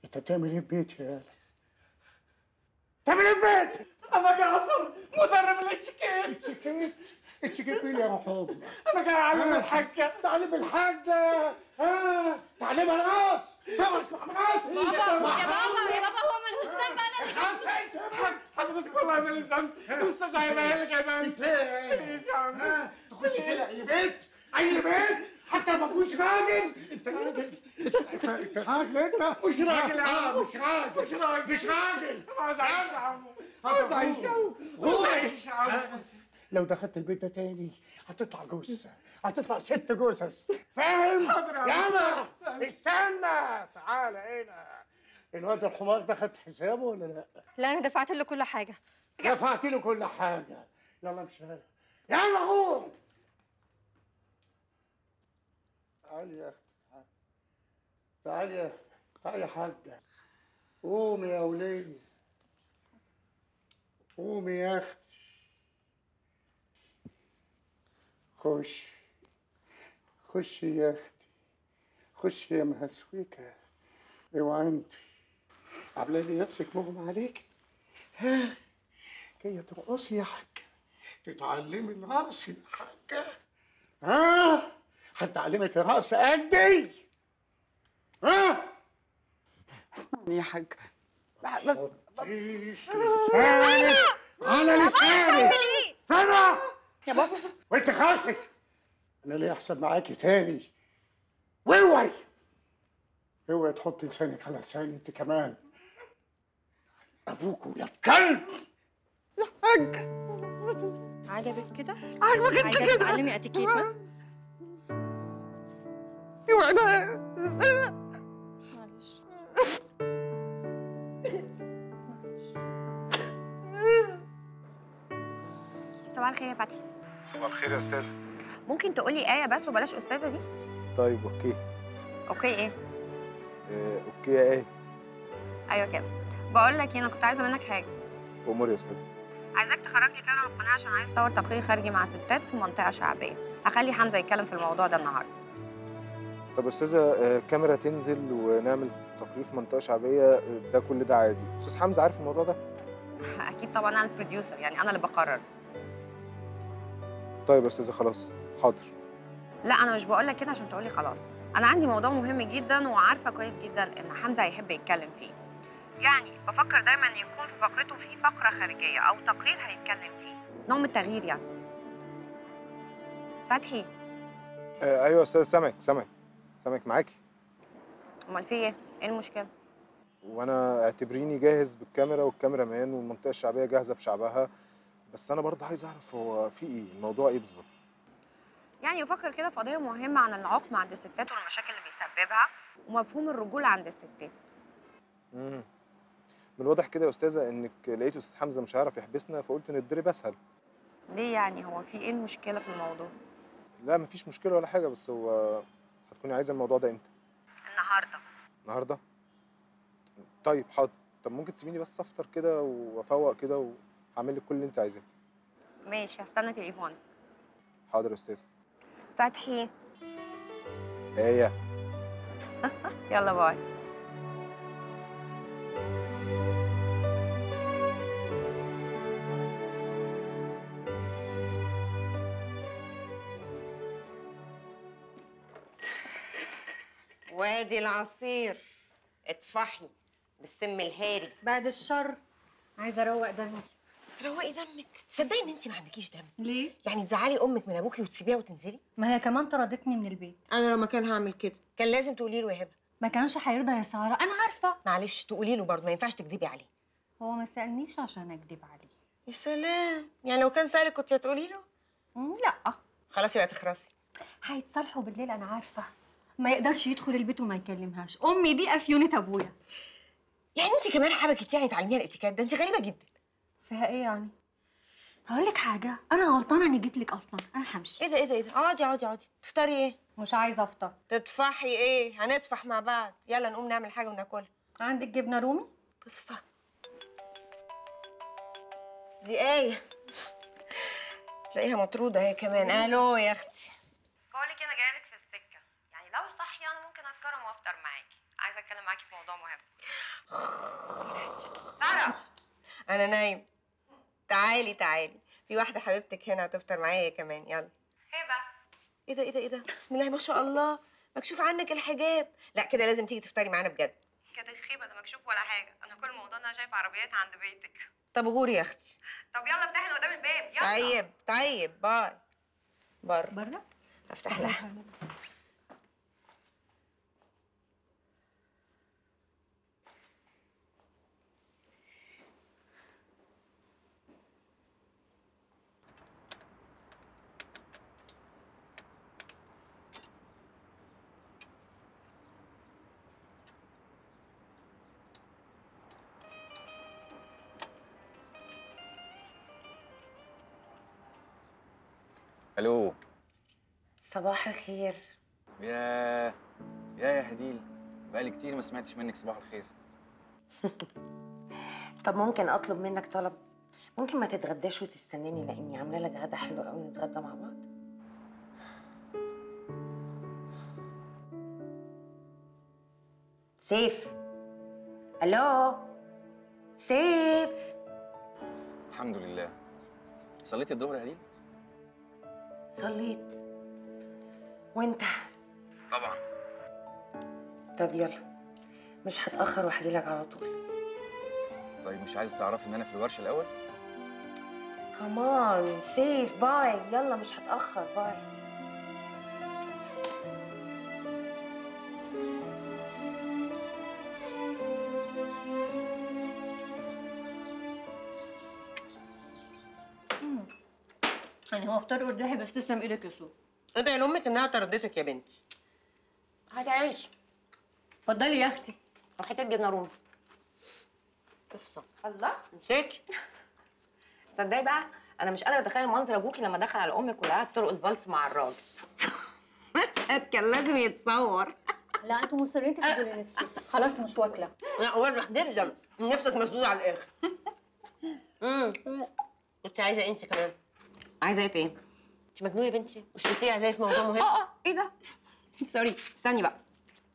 انت بتعمل ايه في بيتي يا بتعمل ايه في بيتي؟ انا جعفر مدرب الاتشيكيت اتشكيت اتشكيت مين يا رحوم؟ انا جاي اعلم الحاجه تعلم الحاجة ها تعلمها الراس تقعد مع مراتي بابا يا بابا يا بابا هو ملهوش ذنب انا اللي حضرتك والله مالي ذنب الاستاذ هيبقى لك يا مان انت بليز يا عم ها تخش كده اي بيت اي بيت حتى ما فيهوش راجل انت راجل انت انت راجل انت مش راجل يا اه عم. مش راجل مش راجل. مش راجل عايز اعيش يا عم اتفضل عايز اعيش يا عم عايز اعيش يا عم لو دخلت البيت ده تاني هتطلع جثة هتطلع ست جثث فاهم؟ حاضر يا عم. يلا استنى تعالى هنا الواد الحمار ده خد حسابه ولا لا؟ لا انا دفعت له كل حاجه دفعت له كل حاجة يلا امشي يلا قوم تعالي يا اختي تعالي يا تعالي يا حاجة قومي يا ولية قومي يا اختي خش خشي يا اختي خشي يا مهسوكة اوعى انت عامله لي نفسك مغمى عليك ها جايه ترقصي يا حاجه تتعلمي الرقص يا حاجه ها هتعلمك الرقص قدي ها يا حاج حطيش لسانك على لسانك سامع يا بابا وانت خاصك انا ليه احسب معاكي تاني واوعي اوعي تحطي لسانك على لساني انت كمان ابوك ولا كلب عجبك كده عاجبك انت عايزه كده تتعلمي اتيكيت ها اوعي بقى معلش صباح الخير يا فتحي صباح الخير يا استاذ ممكن تقولي آية بس وبلاش أستاذة دي؟ طيب اوكي أوكي إيه؟ آه، اوكي يا ايه أيوه كده بقول لك أنا كنت عايزة منك حاجة امور يا استاذ عايزاك تخرج لي كاميرا من القناة عشان عايز أصور تقرير خارجي مع ستات في منطقة شعبية هخلي حمزة يتكلم في الموضوع ده النهاردة طب يا استاذه آه، كاميرا تنزل ونعمل تقرير في منطقه شعبيه آه، ده كل ده عادي استاذ حمزه عارف الموضوع ده أكيد طبعا أنا البروديوسر يعني أنا اللي بقرر طيب يا استاذه خلاص حاضر لا أنا مش بقول لك كده عشان تقولي خلاص أنا عندي موضوع مهم جدا وعارفة كويس جدا إن حمزة هيحب يتكلم فيه يعني بفكر دايما يكون في فقرته في فقرة خارجية أو تقرير هيتكلم فيه نوع من التغيير يعني فتحي آه، ايوه يا استاذ سامعك سامعك سامعك معاكي أمال في إيه؟ إيه المشكلة؟ وانا اعتبريني جاهز بالكاميرا والكاميرا مان والمنطقه الشعبيه جاهزه بشعبها بس انا برضه عايز اعرف هو في ايه الموضوع ايه بالظبط يعني بفكر كده في قضية مهمة عن العقم عند الستات والمشاكل اللي بيسببها ومفهوم الرجولة عند الستات مم. من الواضح كده يا استاذه انك لقيت استاذ حمزه مش هيعرف يحبسنا فقلت نتضرب اسهل ليه يعني هو في ايه المشكلة في الموضوع؟ لا مفيش مشكله ولا حاجه بس هو هتكوني عايزه الموضوع ده امتى النهاردة النهارده طيب حاضر طب ممكن تسيبيني بس افطر كده وافوق كده وهعمل لك كل اللي انت عايزاه ماشي هستنى تليفونك حاضر يا استاذه فتحي ايه يلا باي وادي العصير اطفحي بالسم الهاري بعد الشر عايزه اروق دمي تروقي دمك تصدقي ان انت ما عندكيش دم ليه يعني تزعلي امك من ابوكي وتسيبيها وتنزلي ما هي كمان طردتني من البيت انا لو مكان هعمل كده كان لازم تقولي له يا هبه ما كانش هيرضى يا ساره انا عارفه معلش تقولي له برضه ما ينفعش تكدبي عليه هو ما سالنيش عشان اكدب عليه يا سلام يعني لو كان سالك كنت هتقولي له مم، لا خلاص يبقى تخرسي هيتصالحوا بالليل انا عارفه ما يقدرش يدخل البيت وما يكلمهاش امي دي افيونه ابويا يعني انت كمان حبكت يعني تعلميها الاتيكيت ده انت غريبه جدا فيها ايه يعني هقول لك حاجه انا غلطانه اني جيت لك اصلا انا همشي ايه ده ايه ده ايه ده اقعدي اقعدي اقعدي تفطري ايه مش عايزه افطر تطفحي ايه هنطفح مع بعض يلا نقوم نعمل حاجه وناكلها عندك جبنه رومي تفصل دي ايه تلاقيها مطروده هي كمان الو يا اختي بقولك انا جايلك في السكة يعني لو صحي انا ممكن اتكرم وافطر معاكي عايزة اتكلم معاكي في موضوع مهم انا نايم تعالي تعالي في واحده حبيبتك هنا هتفطر معايا هي كمان يلا هبه ايه ده ايه ده ايه ده بسم الله ما شاء الله مكشوف عنك الحجاب لا كده لازم تيجي تفطري معانا بجد كانت خيبه ده مكشوف ولا حاجه انا كل موضوع انا شايفه عربيات عند بيتك طب غوري يا اختي طب يلا افتحي قدام الباب يلا طيب طيب باي بره بره افتح لها الو صباح الخير يا يا يا هديل بقالي كتير ما سمعتش منك صباح الخير طب ممكن اطلب منك طلب ممكن ما تتغداش وتستناني لاني عامله لك غدا حلو قوي نتغدى مع بعض سيف الو سيف الحمد لله صليت الظهر يا هديل صليت وانت طبعا طب يلا مش هتاخر وهجيلك على طول طيب مش عايز تعرفي ان انا في الورشه الاول كمان سيف باي يلا مش هتاخر باي يعني هو فطار قرداحي بس تسلم ايدك يا سو ادعي لامك انها طردتك يا بنتي هتعيش اتفضلي يا اختي وحته جبنه رومي تفصل الله امسكي تصدقي بقى انا مش قادره اتخيل منظر ابوكي لما دخل على امك ولقاها بترقص فالس مع الراجل مشهد كان لازم يتصور لا انتوا مصرين تسيبوا لي نفسي خلاص مش واكله لا واضح جدا نفسك مسدودة على الاخر امم كنت عايزه انت كمان عايزه ايه في ايه انت مجنونه يا بنتي مش قلتي عايزاه في موضوع مهم اه اه ايه ده سوري استني بقى